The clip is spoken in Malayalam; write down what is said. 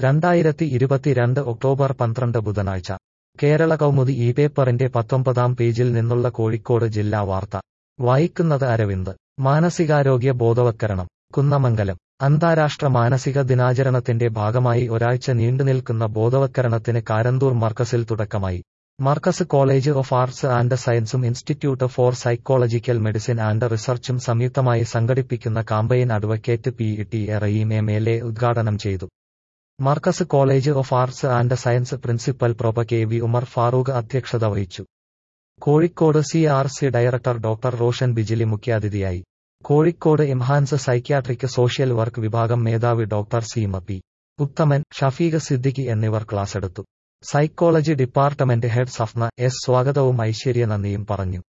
രണ്ടായിരത്തി ഇരുപത്തിരണ്ട് ഒക്ടോബർ പന്ത്രണ്ട് ബുധനാഴ്ച കേരള കൗമുദി ഈ പേപ്പറിന്റെ പത്തൊമ്പതാം പേജിൽ നിന്നുള്ള കോഴിക്കോട് ജില്ലാ വാർത്ത വായിക്കുന്നത് അരവിന്ദ് മാനസികാരോഗ്യ ബോധവത്കരണം കുന്നമംഗലം അന്താരാഷ്ട്ര മാനസിക ദിനാചരണത്തിന്റെ ഭാഗമായി ഒരാഴ്ച നീണ്ടുനിൽക്കുന്ന ബോധവത്കരണത്തിന് കാരന്തൂർ മർക്കസിൽ തുടക്കമായി Markaz college of arts and സയൻസും institute for psychological medicine and റിസർച്ചും സംയുക്തമായി സംഘടിപ്പിക്കുന്ന campaign advocate P T A Raheem M L A ഉദ്ഘാടനം ചെയ്തു Markaz college of arts and science principal prof K V Umar Farooq അധ്യക്ഷത വഹിച്ചു Kozhikode C R C director doctor Roshan Bijili മുഖ്യാതിഥിയായി Kozhikode IMHANS psychiatric social work വിഭാഗം മേധാവി ഡോക്ടർ സീമ പി ഉത്തമൻ ഷഫീഖ് സിദ്ദിഖി എന്നിവർ ക്ലാസെടുത്തു psychology department head Safna S സ്വാഗതവും ഐശ്വര്യ നന്ദിയും പറഞ്ഞു